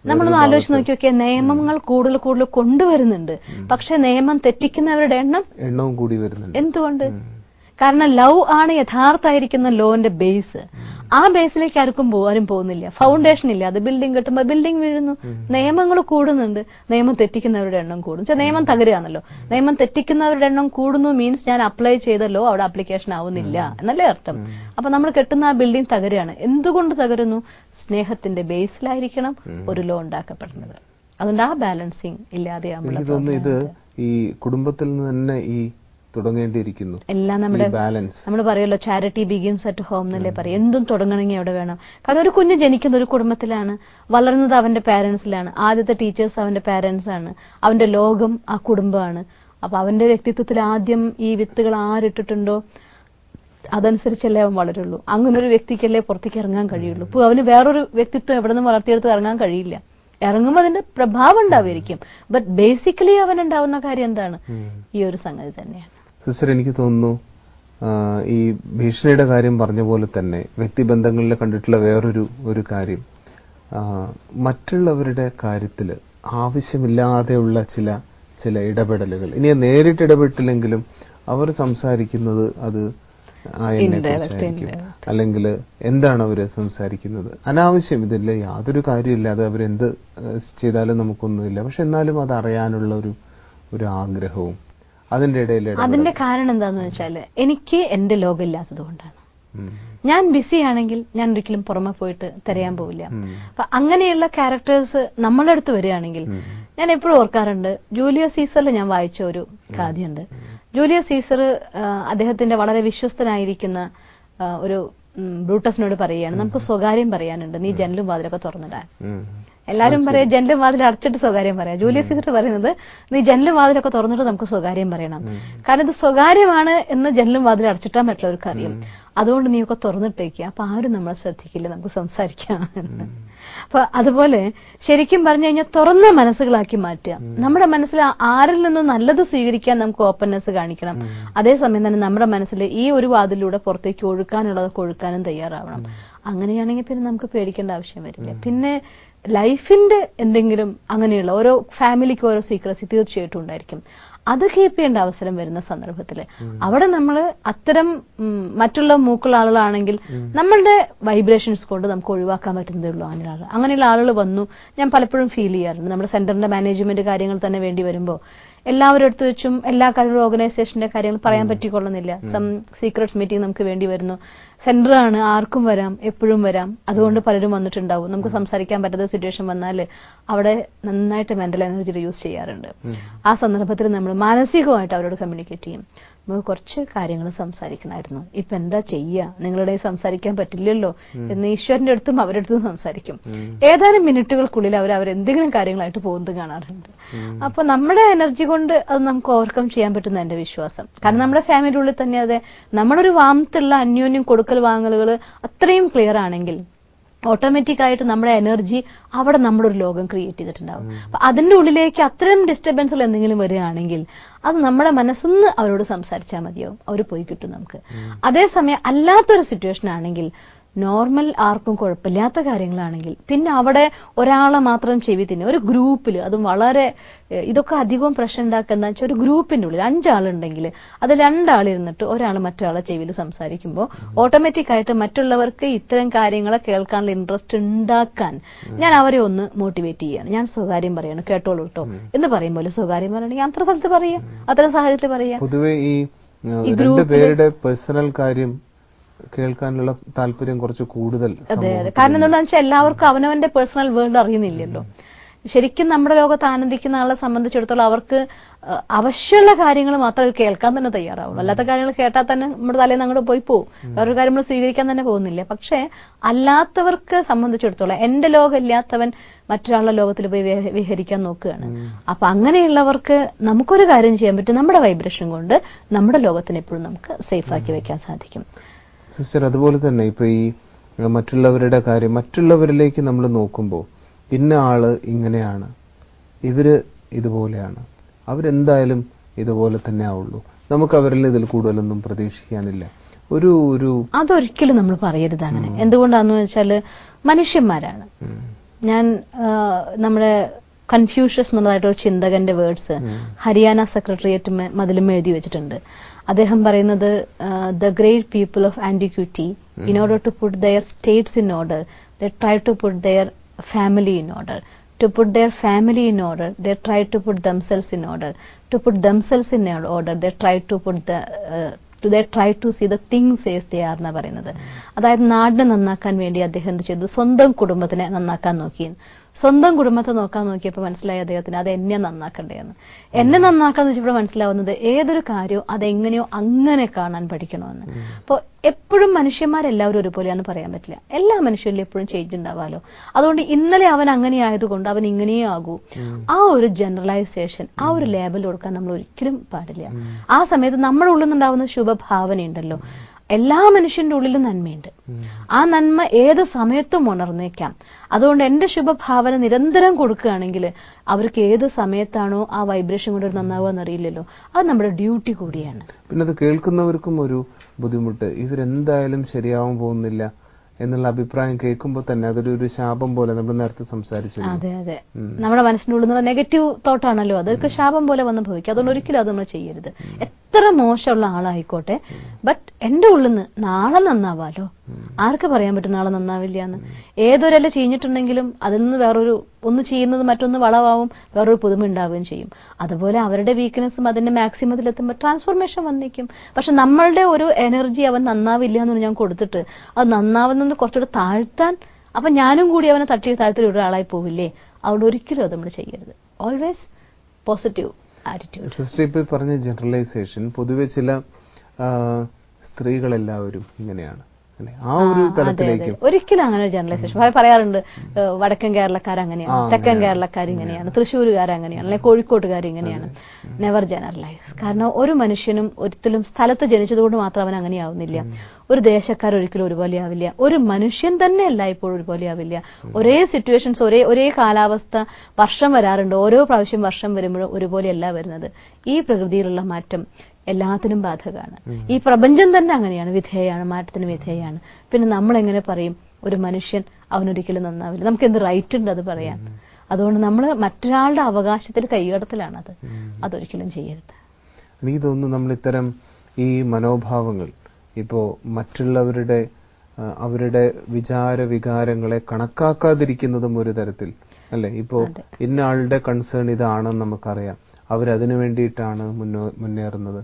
നമ്മളൊന്ന് ആലോചിച്ച് നോക്കി നോക്കിയാൽ നിയമങ്ങൾ കൂടുതൽ കൂടുതൽ കൊണ്ടുവരുന്നുണ്ട് പക്ഷെ നിയമം തെറ്റിക്കുന്നവരുടെ എണ്ണം എണ്ണവും കൂടി വരുന്നുണ്ട് എന്തുകൊണ്ട് കാരണം ലവ് ആണ് യഥാർത്ഥമായിരിക്കുന്ന ലോന്റെ ബേസ് ആ ബേസിലേക്ക് ആർക്കും പോകാനും പോകുന്നില്ല ഫൗണ്ടേഷൻ ഇല്ല അത് ബിൽഡിംഗ് കെട്ടുമ്പോൾ ബിൽഡിംഗ് വീഴുന്നു നിയമങ്ങൾ കൂടുന്നുണ്ട് നിയമം തെറ്റിക്കുന്നവരുടെ എണ്ണം കൂടും വെച്ചാൽ നിയമം തകരുകയാണല്ലോ നിയമം തെറ്റിക്കുന്നവരുടെ എണ്ണം കൂടുന്നു മീൻസ് ഞാൻ അപ്ലൈ ചെയ്ത ലോ അവിടെ ആപ്ലിക്കേഷൻ ആവുന്നില്ല എന്നല്ലേ അർത്ഥം അപ്പൊ നമ്മൾ കെട്ടുന്ന ആ ബിൽഡിംഗ് തകരുകയാണ് എന്തുകൊണ്ട് തകരുന്നു സ്നേഹത്തിന്റെ ബേസിലായിരിക്കണം ഒരു ലോ ഉണ്ടാക്കപ്പെടുന്നത് അതുകൊണ്ട് ആ ബാലൻസിങ് ഇല്ലാതെയാകുമ്പോൾ എനിക്ക് തോന്നുന്നു ഇത് ഈ കുടുംബത്തിൽ നിന്ന് തന്നെ ഈ തുടങ്ങേണ്ടിയിരിക്കുന്നു എല്ലാം ഈ നമ്മുടെ ബാലൻസ് നമ്മൾ പറയുമല്ലോ ചാരിറ്റി ബിഗിൻസ് അറ്റ് ഹോം എന്നല്ലേ പറയും എന്തും തുടങ്ങണമെങ്കിൽ അവിടെ വേണം കാരണം ഒരു കുഞ്ഞ് ജനിക്കുന്ന ഒരു കുടുംബത്തിലാണ് വളർന്നത് അവന്റെ പാരന്റ്സിലാണ് ആദ്യത്തെ ടീച്ചേഴ്സ് അവന്റെ പാരന്റ്സ് ആണ് അവന്റെ ലോകം ആ കുടുംബമാണ് അപ്പൊ അവന്റെ വ്യക്തിത്വത്തിൽ ആദ്യം ഈ വിത്തുകൾ ആരിട്ടിട്ടുണ്ടോ അതനുസരിച്ചല്ലേ അവൻ വളരുള്ളൂ അങ്ങനെ ഒരു വ്യക്തിക്കല്ലേ പുറത്തേക്ക് ഇറങ്ങാൻ കഴിയുള്ളൂ ഇപ്പൊ അവന് വേറൊരു വ്യക്തിത്വം എവിടെ നിന്ന് വളർത്തിയെടുത്ത് ഇറങ്ങാൻ കഴിയില്ല ഇറങ്ങുമ്പോൾ അതിന്റെ പ്രഭാവം ഉണ്ടാവുമായിരിക്കും ബട്ട് ബേസിക്കലി അവൻ ഉണ്ടാവുന്ന കാര്യം എന്താണ് ഈ ഒരു സംഗതി തന്നെയാണ് സിസ്റ്റർ എനിക്ക് തോന്നുന്നു ആ, ഈ ഭീഷണിയുടെ കാര്യം പറഞ്ഞ പോലെ തന്നെ വ്യക്തിബന്ധങ്ങളിൽ കണ്ടിട്ടുള്ള വേറൊരു ഒരു കാര്യം ആ, മറ്റുള്ളവരുടെ കാര്യത്തിൽ ആവശ്യമില്ലാതെയുള്ള ചില ചില ഇടപെടലുകൾ ഇനി അത് നേരിട്ട് ഇടപെട്ടില്ലെങ്കിലും അവർ സംസാരിക്കുന്നത് അത് ആ എന്നെ കുറിച്ചായിരിക്കും indirect. അല്ലെങ്കിൽ എന്താണ് അവർ സംസാരിക്കുന്നത് അനാവശ്യം ഇതിൽ യാതൊരു കാര്യമില്ല അത് അവരെന്ത് ഏഹ്, ചെയ്താലും നമുക്കൊന്നുമില്ല പക്ഷെ എന്നാലും അത് അറിയാനുള്ള ഒരു ഒരു ആഗ്രഹവും അതിന്റെ ഇടയിൽ ഇടപെടൽ. അതിന്റെ കാരണം എന്താന്ന് വെച്ചാല് എനിക്ക് എന്റെ ലോകം ഇല്ലാത്തത് കൊണ്ടാണ് ഉം. ഞാൻ ബിസി ആണെങ്കിൽ ഞാൻ ഒരിക്കലും പുറമെ പോയിട്ട് തിരയാൻ പോവില്ല ഉം. അപ്പൊ അങ്ങനെയുള്ള ക്യാരക്ടേഴ്സ് നമ്മളുടെ അടുത്ത് വരികയാണെങ്കിൽ ഉം. ഞാൻ എപ്പോഴും ഓർക്കാറുണ്ട് ജൂലിയസ് സീസറിൽ ഞാൻ വായിച്ച ഒരു കഥയുണ്ട് ജൂലിയസ് സീസർ ആ, അദ്ദേഹത്തിന്റെ വളരെ വിശ്വസ്തനായിരിക്കുന്ന ആ, ഒരു ഉം, ബ്രൂട്ടസിനോട് പറയുകയാണ് നമുക്ക് സ്വകാര്യം പറയാനുണ്ട് നീ ജനലും വാതിലൊക്കെ തുറന്നിടാൻ ഉം. എല്ലാരും പറയാം ജനലും വാതിൽ അടച്ചിട്ട് സ്വകാര്യം പറയാം ജൂലിയസ് സീസർ പറയുന്നത് നീ ജനലും വാതിലൊക്കെ തുറന്നിട്ട് നമുക്ക് സ്വകാര്യം പറയണം കാരണം ഇത് സ്വകാര്യമാണ് എന്ന് ജനലും വാതിൽ അടച്ചിട്ടാൻ മറ്റുള്ളവർക്ക് അറിയും അതുകൊണ്ട് നീയൊക്കെ തുറന്നിട്ടേക്കുക അപ്പൊ ആരും നമ്മളെ ശ്രദ്ധിക്കില്ല നമുക്ക് സംസാരിക്കാം എന്ന്. അപ്പൊ അതുപോലെ ശരിക്കും പറഞ്ഞു കഴിഞ്ഞാൽ തുറന്ന മനസ്സുകളാക്കി മാറ്റുക നമ്മുടെ മനസ്സിൽ ആ- ആരിൽ നിന്നും നല്ലത് സ്വീകരിക്കാൻ നമുക്ക് ഓപ്പൺനെസ് കാണിക്കണം അതേസമയം തന്നെ നമ്മുടെ മനസ്സിൽ ഈ ഒരു വാതിലൂടെ പുറത്തേക്ക് ഒഴുക്കാനുള്ളതൊക്കെ ഒഴുക്കാനും തയ്യാറാവണം അങ്ങനെയാണെങ്കിൽ പിന്നെ നമുക്ക് പേടിക്കേണ്ട ആവശ്യം വരില്ല പിന്നെ ലൈഫിന്റെ എന്തെങ്കിലും അങ്ങനെയുള്ള ഓരോ ഫാമിലിക്ക് ഓരോ സീക്രസി തീർച്ചയായിട്ടും ഉണ്ടായിരിക്കും അത് കീപ്പ് ചെയ്യേണ്ട അവസരം വരുന്ന സന്ദർഭത്തിൽ അവിടെ നമ്മൾ അത്തരം ഉം, മറ്റുള്ള മൂക്കുള്ള ആളുകളാണെങ്കിൽ നമ്മളുടെ വൈബ്രേഷൻസ് കൊണ്ട് നമുക്ക് ഒഴിവാക്കാൻ പറ്റുന്നതേ ഉള്ളൂ അങ്ങനെയുള്ള ആളുകൾ അങ്ങനെയുള്ള ആളുകൾ വന്നു ഞാൻ പലപ്പോഴും ഫീൽ ചെയ്യാറുണ്ട് നമ്മുടെ സെന്ററിന്റെ മാനേജ്മെന്റ് കാര്യങ്ങൾ തന്നെ വേണ്ടി വരുമ്പോൾ എല്ലാവരും എടുത്തു വെച്ചും എല്ലാ കാര്യങ്ങളും ഓർഗനൈസേഷന്റെ കാര്യങ്ങൾ പറയാൻ പറ്റിക്കൊള്ളുന്നില്ല സം സീക്രട്സ് മീറ്റിംഗ് നമുക്ക് വേണ്ടി വരുന്നു സെന്റർ ആണ് ആർക്കും വരാം എപ്പോഴും വരാം അതുകൊണ്ട് പലരും വന്നിട്ടുണ്ടാവും നമുക്ക് സംസാരിക്കാൻ പറ്റാത്ത സിറ്റുവേഷൻ വന്നാൽ അവിടെ നന്നായിട്ട് മെന്റൽ എനർജി യൂസ് ചെയ്യാറുണ്ട് ആ സന്ദർഭത്തിൽ നമ്മൾ മാനസികമായിട്ട് അവരോട് കമ്മ്യൂണിക്കേറ്റ് ചെയ്യും നമുക്ക് കുറച്ച് കാര്യങ്ങൾ സംസാരിക്കണമായിരുന്നു ഇപ്പൊ എന്താ ചെയ്യുക നിങ്ങളുടെ കയ്യിൽ സംസാരിക്കാൻ പറ്റില്ലല്ലോ എന്ന് ഈശ്വരന്റെ അടുത്തും അവരുടെ അടുത്തും സംസാരിക്കും ഏതാനും മിനിറ്റുകൾക്കുള്ളിൽ അവർ അവരെന്തെങ്കിലും കാര്യങ്ങളായിട്ട് പോകുന്നത് കാണാറുണ്ട് അപ്പൊ നമ്മുടെ എനർജി കൊണ്ട് അത് നമുക്ക് ഓവർകം ചെയ്യാൻ പറ്റുന്ന എന്റെ വിശ്വാസം കാരണം നമ്മുടെ ഫാമിലി ഉള്ളിൽ തന്നെ അതെ നമ്മളൊരു വാമത്തുള്ള അന്യോന്യം കൊടുക്കൽ വാങ്ങലുകൾ അത്രയും ക്ലിയർ ആണെങ്കിൽ ഓട്ടോമാറ്റിക് ആയിട്ട് നമ്മുടെ എനർജി അവിടെ നമ്മുടെ ഒരു ലോകം ക്രിയേറ്റ് ചെയ്തിട്ടുണ്ടാവും അപ്പൊ അതിന്റെ ഉള്ളിലേക്ക് അത്തരം ഡിസ്റ്റർബൻസുകൾ എന്തെങ്കിലും വരികയാണെങ്കിൽ അത് നമ്മുടെ മനസ്സൊന്ന് അവരോട് സംസാരിച്ചാൽ മതിയാവും അവർ പോയി കിട്ടും നമുക്ക് അതേസമയം അല്ലാത്തൊരു സിറ്റുവേഷൻ ആണെങ്കിൽ നോർമൽ ആർക്കും കുഴപ്പമില്ലാത്ത കാര്യങ്ങളാണെങ്കിൽ പിന്നെ അവിടെ ഒരാളെ മാത്രം ചെവി തിന്നെ ഒരു ഗ്രൂപ്പിൽ അതും വളരെ ഏഹ്, ഇതൊക്കെ അധികവും പ്രശ്നം ഉണ്ടാക്കുന്ന വെച്ചാൽ ഒരു ഗ്രൂപ്പിന്റെ ഉള്ളിൽ അഞ്ചാളുണ്ടെങ്കിൽ അത് രണ്ടാളിരുന്നിട്ട് ഒരാൾ മറ്റൊരാളെ ചെവിയിൽ സംസാരിക്കുമ്പോൾ ഓട്ടോമാറ്റിക് ആയിട്ട് മറ്റുള്ളവർക്ക് ഇത്തരം കാര്യങ്ങളെ കേൾക്കാനുള്ള ഇൻട്രസ്റ്റ് ഉണ്ടാക്കാൻ ഞാൻ അവരെ ഒന്ന് മോട്ടിവേറ്റ് ചെയ്യാണ് ഞാൻ സ്വകാര്യം പറയാണ് കേട്ടോളൂ കേട്ടോ എന്ന് പറയുമ്പോൾ സ്വകാര്യം പറയണമെങ്കിൽ അത്ര സ്ഥലത്ത് പറയാം അത്തരം സാഹചര്യത്തിൽ പറയാം പൊതുവെ ഈ ഏഹ്, ഈ രണ്ട് ഗ്രൂപ്പില് പേരുടെ പേഴ്സണൽ കാര്യം കേൾക്കാനുള്ള താല്പര്യം കുറച്ച് കൂടുതൽ അതെ അതെ സമൂഹത്തിൽ കാരണം എന്താണെന്ന് വെച്ചാൽ എല്ലാവർക്കും അവനവന്റെ പേഴ്സണൽ വേൾഡ് അറിയുന്നില്ലല്ലോ ശരിക്കും നമ്മുടെ ലോകത്ത് ആനന്ദിക്കുന്ന ആളെ സംബന്ധിച്ചിടത്തോളം അവർക്ക് അഹ്, ആവശ്യമുള്ള കാര്യങ്ങൾ മാത്രം അവർ കേൾക്കാൻ തന്നെ തയ്യാറാവുള്ളൂ അല്ലാത്ത കാര്യങ്ങൾ കേട്ടാൽ തന്നെ നമ്മുടെ തലേന്ന് അങ്ങോട്ട് പോയി പോകും വേറൊരു കാര്യം നമ്മൾ സ്വീകരിക്കാൻ തന്നെ പോകുന്നില്ല പക്ഷേ അല്ലാത്തവർക്ക് സംബന്ധിച്ചിടത്തോളം എന്റെ ലോകം ഇല്ലാത്തവൻ മറ്റൊരാളുടെ ലോകത്തിൽ പോയി വിഹ- വിഹരിക്കാൻ നോക്കുകയാണ് അപ്പൊ അങ്ങനെയുള്ളവർക്ക് നമുക്കൊരു കാര്യം ചെയ്യാൻ പറ്റും നമ്മുടെ വൈബ്രേഷൻ കൊണ്ട് നമ്മുടെ ലോകത്തിന് എപ്പോഴും നമുക്ക് സേഫ് ആക്കി വെക്കാൻ സാധിക്കും സിസ്റ്റർ അതുപോലെ തന്നെ ഇപ്പൊ ഈ ഏഹ്, മറ്റുള്ളവരുടെ കാര്യം മറ്റുള്ളവരിലേക്ക് നമ്മൾ നോക്കുമ്പോൾ ഇന്ന ആള് ഇങ്ങനെയാണ് ഇവര് ഇതുപോലെയാണ് അവരെന്തായാലും ഇതുപോലെ തന്നെ ആവുള്ളൂ നമുക്ക് അവരിൽ ഇതിൽ കൂടുതലൊന്നും പ്രതീക്ഷിക്കാനില്ല ഒരു ഒരു അതൊരിക്കലും നമ്മൾ പറയരുത് അങ്ങനെ എന്തുകൊണ്ടാന്ന് വെച്ചാല് മനുഷ്യന്മാരാണ് ഉം, ഞാൻ ആ, നമ്മുടെ കൺഫ്യൂഷ്യസ് എന്നുള്ളതായിട്ടൊരു ചിന്തകന്റെ വേർഡ്സ് ഉം. ഹരിയാന സെക്രട്ടേറിയറ്റ് മതിലും എഴുതി വെച്ചിട്ടുണ്ട് അദ്ദേഹം പറയുന്നത് the great people of antiquity in order to put their states in order the try to put their family in order to put their family in order they try to put themselves in order to put themselves in order they try to put the uh, to they try to see the things as they are എന്നാ പറയുന്നത് അതായത് നാടിനെ നന്നാക്കാൻ വേണ്ടി അദ്ദേഹം എന്ത് ചെയ്തു സ്വന്തം കുടുംബത്തിനെ നന്നാക്കാൻ നോക്കി സ്വന്തം കുടുംബത്തെ നോക്കാൻ നോക്കിയപ്പോൾ മനസ്സിലായി അദ്ദേഹത്തിന് അത് എന്നെ നന്നാക്കണ്ടേന്ന് എന്നെ നന്നാക്കാന്ന് വെച്ചപ്പോൾ മനസ്സിലാവുന്നത് ഏതൊരു കാര്യവും അതെങ്ങനെയോ അങ്ങനെ കാണാൻ പഠിക്കണമെന്ന് അപ്പോൾ എപ്പോഴും മനുഷ്യന്മാരെല്ലാവരും ഒരുപോലെയാന്ന് പറയാൻ പറ്റില്ല എല്ലാ മനുഷ്യരിലും എപ്പോഴും ചേഞ്ച് ഉണ്ടാവാലോ അതുകൊണ്ട് ഇന്നലെ അവൻ അങ്ങനെ ആയതുകൊണ്ട് അവൻ ഇങ്ങനെയേ ആകൂ ആ ഒരു ജനറലൈസേഷൻ ആ ഒരു ലേബൽ കൊടുക്കാൻ നമ്മൾ ഒരിക്കലും പാടില്ല ആ സമയത്ത് നമ്മുടെ ഉള്ളിൽ നിന്നുണ്ടാവുന്ന ശുഭഭാവനയുണ്ടല്ലോ എല്ലാ മനുഷ്യന്റെ ഉള്ളിലും നന്മയുണ്ട് ആ നന്മ ഏത് സമയത്തും ഉണർന്നേക്കാം അതുകൊണ്ട് എന്റെ ശുഭഭാവന നിരന്തരം കൊടുക്കുകയാണെങ്കിൽ അവർക്ക് ഏത് സമയത്താണോ ആ വൈബ്രേഷൻ കൊണ്ട് ഒരു നന്നാവുക എന്നറിയില്ലല്ലോ അത് നമ്മുടെ ഡ്യൂട്ടി കൂടിയാണ് പിന്നെ അത് കേൾക്കുന്നവർക്കും ഒരു ബുദ്ധിമുട്ട് ഇവരെന്തായാലും ശരിയാവാൻ പോകുന്നില്ല എന്നുള്ള അഭിപ്രായം കേൾക്കുമ്പോൾ തന്നെ അതൊരു ഒരു ശാപം പോലെ നമ്മൾ നേരത്തെ സംസാരിച്ചു അതെ അതെ നമ്മുടെ മനസ്സിന്റെ ഉള്ളിൽ നിന്ന് നെഗറ്റീവ് തോട്ടാണല്ലോ അതൊക്കെ ശാപം പോലെ വന്ന് ഭവിക്കും അതുകൊണ്ട് ഒരിക്കലും അത് നമ്മൾ ചെയ്യരുത് എത്ര മോശമുള്ള ആളായിക്കോട്ടെ ബട്ട് എന്റെ ഉള്ളിൽ നിന്ന് നാളെ നന്നാവാലോ ആർക്ക് പറയാൻ പറ്റും നാളെ നന്നാവില്ല എന്ന് ഏതൊരല്ല ചീഞ്ഞിട്ടുണ്ടെങ്കിലും അതിൽ നിന്ന് വേറൊരു ഒന്ന് ചെയ്യുന്നത് മറ്റൊന്ന് വളവാവും വേറൊരു പുതുമ ഉണ്ടാവുകയും ചെയ്യും അതുപോലെ അവരുടെ വീക്ക്നെസ്സും അതിന്റെ മാക്സിമത്തിലെത്തുമ്പോൾ ട്രാൻസ്ഫോർമേഷൻ വന്നിരിക്കും പക്ഷെ നമ്മളുടെ ഒരു എനർജി അവൻ നന്നാവില്ല എന്ന് ഞാൻ കൊടുത്തിട്ട് അത് നന്നാവുന്നത് കുറച്ചുകൂടെ താഴ്ത്താൻ അപ്പൊ ഞാനും കൂടി അവനെ തട്ടി താഴ്ത്തി ഒരാളായി പോവില്ലേ അതുകൊണ്ട് ഒരിക്കലും അത് നമ്മൾ ചെയ്യരുത് ഓൾവേസ് പോസിറ്റീവ് ആറ്റിറ്റ്യൂഡ് സിസ്റ്റർ ഇപ്പോൾ പറഞ്ഞ ജനറലൈസേഷൻ പൊതുവെ ചില ആ, സ്ത്രീകളെല്ലാവരും ഇങ്ങനെയാണ് അല്ലെ ആ ഒരു തലത്തിലേക്കും ഒരിക്കലും അങ്ങനെ ഒരു ജനറലൈസേഷൻ പറയാറുണ്ട് ഏഹ്, വടക്കൻ കേരളക്കാർ അങ്ങനെയാണ് ആ, തെക്കൻ അങ്ങനെയാണ്. കേരളക്കാർ ഇങ്ങനെയാണ് തൃശ്ശൂരുകാർ അങ്ങനെയാണ് അല്ലെങ്കിൽ കോഴിക്കോട്ടുകാർ ഇങ്ങനെയാണ് നെവർ ജനറലൈസ് കാരണം ഒരു മനുഷ്യനും ഒരിക്കലും സ്ഥലത്ത് ജനിച്ചതുകൊണ്ട് മാത്രം അവൻ അങ്ങനെയാവുന്നില്ല ഒരു ദേശക്കാർ ഒരിക്കലും ഒരുപോലെ ആവില്ല ഒരു മനുഷ്യൻ തന്നെ എല്ലായ്പ്പോഴും ഒരുപോലെ ആവില്ല ഒരേ സിറ്റുവേഷൻസ് ഒരേ ഒരേ കാലാവസ്ഥ വർഷം വരാറുണ്ട് ഓരോ പ്രാവശ്യം വർഷം വരുമ്പോഴും ഒരുപോലെയല്ല വരുന്നത് ഈ പ്രകൃതിയിലുള്ള മാറ്റം എല്ലാത്തിനും ബാധകമാണ് ഈ പ്രപഞ്ചം തന്നെ അങ്ങനെയാണ് വിധേയാണ് മാറ്റത്തിന് വിധേയാണ് പിന്നെ നമ്മൾ എങ്ങനെ പറയും ഒരു മനുഷ്യൻ അവനൊരിക്കലും നന്നാവില്ല നമുക്ക് എന്ത് റൈറ്റ് ഉണ്ട് അത് പറയാൻ അതുകൊണ്ട് നമ്മൾ മറ്റൊരാളുടെ അവകാശത്തിൽ കൈകടത്തലാണത് അതൊരിക്കലും ചെയ്യരുത് എനിക്ക് തോന്നുന്നു നമ്മൾ ഇത്തരം ഈ മനോഭാവങ്ങൾ ഇപ്പോ മറ്റുള്ളവരുടെ ആ, അവരുടെ വിചാര വികാരങ്ങളെ കണക്കാക്കാതിരിക്കുന്നതും ഒരു തരത്തിൽ അല്ലെ ഇപ്പോ അതെ. ഇന്ന ആളുടെ കൺസേൺ ഇതാണെന്ന് നമുക്കറിയാം അവരതിനു വേണ്ടിയിട്ടാണ് മുന്നോ മുന്നേറുന്നത്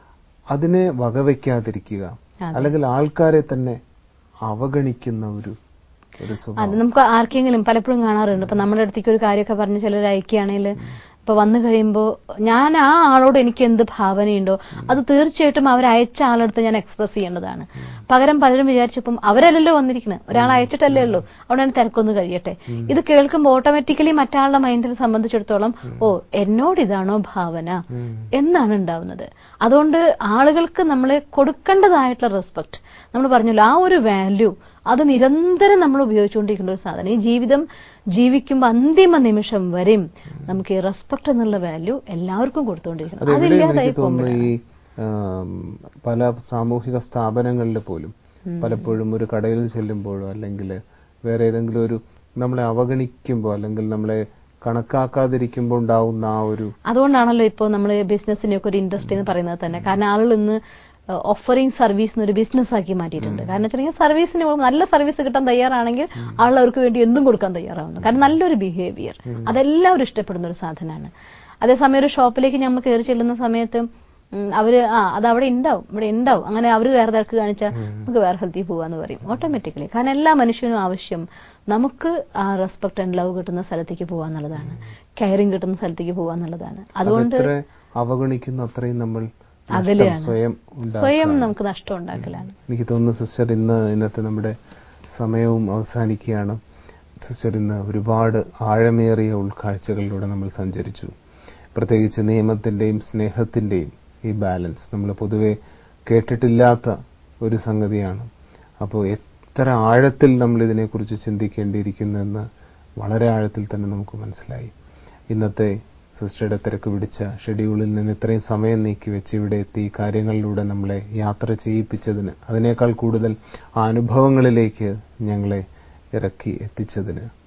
അതിനെ വകവയ്ക്കാതിരിക്കുക അതെ. അല്ലെങ്കിൽ ആൾക്കാരെ തന്നെ അവഗണിക്കുന്ന ഒരു ഒരു അത് സ്വഭാവം നമുക്ക് ആർക്കെങ്കിലും പലപ്പോഴും കാണാറുണ്ട് ഇപ്പൊ നമ്മുടെ അടുത്തേക്ക് ഒരു കാര്യമൊക്കെ പറഞ്ഞ് ചിലർ അയക്കുകയാണെങ്കിൽ ഇപ്പൊ വന്നു കഴിയുമ്പോൾ ഞാൻ ആ ആളോട് എനിക്ക് എന്ത് ഭാവനയുണ്ടോ അത് തീർച്ചയായിട്ടും അവർ അയച്ച ആളെടുത്ത് ഞാൻ എക്സ്പ്രസ് ചെയ്യേണ്ടതാണ് പകരം പലരും വിചാരിച്ചപ്പം അവരല്ലല്ലോ വന്നിരിക്കുന്നത് ഒരാൾ അയച്ചിട്ടല്ലേ ഉള്ളൂ അവിടെ തിരക്കൊന്ന് കഴിയട്ടെ ഇത് കേൾക്കുമ്പോൾ ഓട്ടോമാറ്റിക്കലി മറ്റാളുടെ മൈൻഡിനെ സംബന്ധിച്ചിടത്തോളം ഓ എന്നോട് ഇതാണോ ഭാവന ഉം. എന്നാണ് ഉണ്ടാവുന്നത് അതുകൊണ്ട് ആളുകൾക്ക് നമ്മൾ കൊടുക്കേണ്ടതായിട്ടുള്ള റെസ്പെക്ട് നമ്മൾ പറഞ്ഞല്ലോ ആ ഒരു വാല്യൂ അത് നിരന്തരം നമ്മൾ ഉപയോഗിച്ചുകൊണ്ടിരിക്കുന്ന ഒരു സാധനം ഈ ജീവിതം ജീവിക്കുമ്പോൾ അന്തിമ നിമിഷം വരെയും നമുക്ക് ഈ റെസ്പെക്ട് എന്നുള്ള വാല്യൂ എല്ലാവർക്കും കൊടുത്തുകൊണ്ടിരിക്കണം അതെവിടെയും അതില്ലാതായി എനിക്ക് തോന്നുന്നു പോകുമ്പോഴാണ് ഈ ആം, പല സാമൂഹിക സ്ഥാപനങ്ങളിൽ പോലും പലപ്പോഴും ഒരു കടയിൽ ചെല്ലുമ്പോഴോ അല്ലെങ്കിൽ വേറെ ഏതെങ്കിലും ഒരു നമ്മളെ അവഗണിക്കുമ്പോൾ അല്ലെങ്കിൽ നമ്മളെ കണക്കാക്കാതിരിക്കുമ്പോൾ ഉണ്ടാവുന്ന ആ ഒരു അതുകൊണ്ടാണല്ലോ ഇപ്പോൾ നമ്മൾ ബിസിനസ്സിനെയൊക്കെ ഒരു ഇൻഡസ്ട്രി എന്ന് പറയുന്നത് തന്നെ കാരണം ആളുകൾ ഇന്ന് ഓഫറിംഗ് സർവീസ് ഒരു ബിസിനസ് ആക്കി മാറ്റിയിട്ടുണ്ട് കാരണം വെച്ചിട്ടുണ്ടെങ്കിൽ സർവീസിന് നല്ല സർവീസ് കിട്ടാൻ തയ്യാറാണെങ്കിൽ ആളുകൾ അവർക്ക് വേണ്ടി എന്തും കൊടുക്കാൻ തയ്യാറാവുന്നു കാരണം നല്ലൊരു ബിഹേവിയർ അതെല്ലാവരും ഇഷ്ടപ്പെടുന്ന ഒരു സാധനമാണ് അതേസമയം ഒരു ഷോപ്പിലേക്ക് നമ്മൾ കയറി ചെല്ലുന്ന സമയത്ത് ഉം, അവര് ആ അത് അവിടെ ഉണ്ടാവും ഇവിടെ ഉണ്ടാവും അങ്ങനെ അവർ വേറെ തിരക്ക് കാണിച്ചാൽ നമുക്ക് വേറെ സ്ഥലത്തേക്ക് പോവാന്ന് പറയും ഓട്ടോമാറ്റിക്കലി കാരണം എല്ലാ മനുഷ്യനും ആവശ്യം നമുക്ക് ആ റെസ്പെക്ട് ആൻഡ് ലവ് കിട്ടുന്ന സ്ഥലത്തേക്ക് പോവാന്നുള്ളതാണ് കെയറിങ് കിട്ടുന്ന സ്ഥലത്തേക്ക് പോവാന്നുള്ളതാണ് അതുകൊണ്ട് അതെത്ര അവഗണിക്കുന്ന അത്രയും നമ്മൾ നഷ്ടം അകലെയാണ്. സ്വയം സ്വയം ഉണ്ടാക്കുകയാണ്. നമുക്ക് നഷ്ടം ഉണ്ടാക്കലാണ് എനിക്ക് തോന്നുന്നു സിസ്റ്റർ ഇന്ന് ഇന്നത്തെ നമ്മുടെ സമയവും അവസാനിക്കുകയാണ് സിസ്റ്റർ ഇന്ന് ഒരുപാട് ആഴമേറിയ ഉൾക്കാഴ്ചകളിലൂടെ നമ്മൾ സഞ്ചരിച്ചു പ്രത്യേകിച്ച് നിയമത്തിന്റെയും സ്നേഹത്തിന്റെയും ഈ ബാലൻസ് നമ്മൾ പൊതുവെ കേട്ടിട്ടില്ലാത്ത ഒരു സംഗതിയാണ് അപ്പോൾ എത്ര ആഴത്തിൽ നമ്മൾ ഇതിനെക്കുറിച്ച് ചിന്തിക്കേണ്ടിയിരിക്കുന്നെന്ന് വളരെ ആഴത്തിൽ തന്നെ നമുക്ക് മനസ്സിലായി ഇന്നത്തെ സിസ്റ്ററുടെ തിരക്ക് പിടിച്ച ഷെഡ്യൂളിൽ നിന്ന് ഇത്രയും സമയം നീക്കി വെച്ച് ഇവിടെ എത്തി ഈ കാര്യങ്ങളിലൂടെ നമ്മളെ യാത്ര ചെയ്യിപ്പിച്ചതിന് അതിനേക്കാൾ കൂടുതൽ ആ അനുഭവങ്ങളിലേക്ക് ഞങ്ങളെ ഇറക്കി എത്തിച്ചതിന്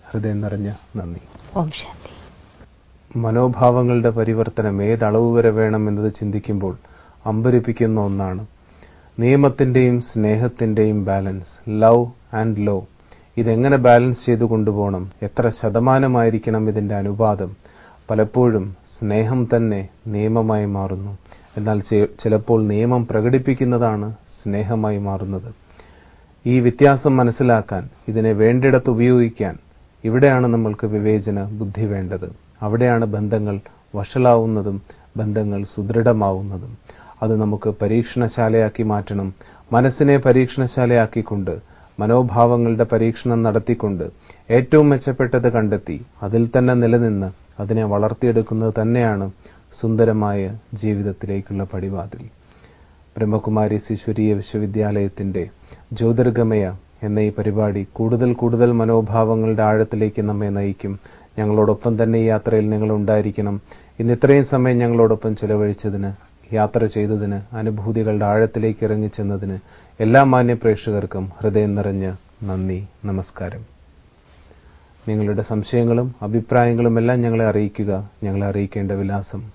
ഹൃദയം നിറഞ്ഞ നന്ദി ഓം ശാന്തി മനോഭാവങ്ങളുടെ പരിവർത്തനം ഏതളവ് വരെ വേണം എന്നത് ചിന്തിക്കുമ്പോൾ അമ്പരിപ്പിക്കുന്ന ഒന്നാണ് നിയമത്തിന്റെയും സ്നേഹത്തിന്റെയും ബാലൻസ് ലവ് ആൻഡ് ലോ ഇതെങ്ങനെ ബാലൻസ് ചെയ്തു കൊണ്ടുപോകണം എത്ര ശതമാനമായിരിക്കണം ഇതിന്റെ അനുപാതം പലപ്പോഴും സ്നേഹം തന്നെ നിയമമായി മാറുന്നു എന്നാൽ ചെ- ചിലപ്പോൾ നിയമം പ്രകടിപ്പിക്കുന്നതാണ് സ്നേഹമായി മാറുന്നത് ഈ വ്യത്യാസം മനസ്സിലാക്കാൻ ഇതിനെ വേണ്ടിടത്ത് ഉപയോഗിക്കാൻ ഇവിടെയാണ് നമ്മൾക്ക് വിവേചന ബുദ്ധി വേണ്ടത് അവിടെയാണ് ബന്ധങ്ങൾ വഷളാവുന്നതും ബന്ധങ്ങൾ സുദൃഢമാവുന്നതും അത് നമുക്ക് പരീക്ഷണശാലയാക്കി മാറ്റണം മനസ്സിനെ പരീക്ഷണശാലയാക്കിക്കൊണ്ട് മനോഭാവങ്ങളുടെ പരീക്ഷണം നടത്തിക്കൊണ്ട് ഏറ്റവും മെച്ചപ്പെട്ടത് കണ്ടെത്തി അതിൽ തന്നെ നിലനിന്ന് അതിനെ വളർത്തിയെടുക്കുന്നത് തന്നെയാണ് സുന്ദരമായ ജീവിതത്തിലേക്കുള്ള പടിവാതിൽ ബ്രഹ്മകുമാരി ശിശുരീയ വിശ്വവിദ്യാലയത്തിന്റെ ജ്യോതിർഗമയ എന്ന ഈ പരിപാടി കൂടുതൽ കൂടുതൽ മനോഭാവങ്ങളുടെ ആഴത്തിലേക്ക് നമ്മെ നയിക്കും ഞങ്ങളോടൊപ്പം തന്നെ ഈ യാത്രയിൽ നിങ്ങൾ ഉണ്ടായിരിക്കണം ഇന്ന് ഇത്രയും സമയം ഞങ്ങളോടൊപ്പം ചിലവഴിച്ചതിന് യാത്ര ചെയ്തതിന് അനുഭൂതികളുടെ ആഴത്തിലേക്ക് ഇറങ്ങിച്ചെന്നതിന് എല്ലാ മാന്യ പ്രേക്ഷകർക്കും ഹൃദയം നിറഞ്ഞ നന്ദി നമസ്കാരം നിങ്ങളുടെ സംശയങ്ങളും അഭിപ്രായങ്ങളും എല്ലാം ഞങ്ങളെ അറിയിക്കുക ഞങ്ങളെ അറിയിക്കേണ്ട വിലാസം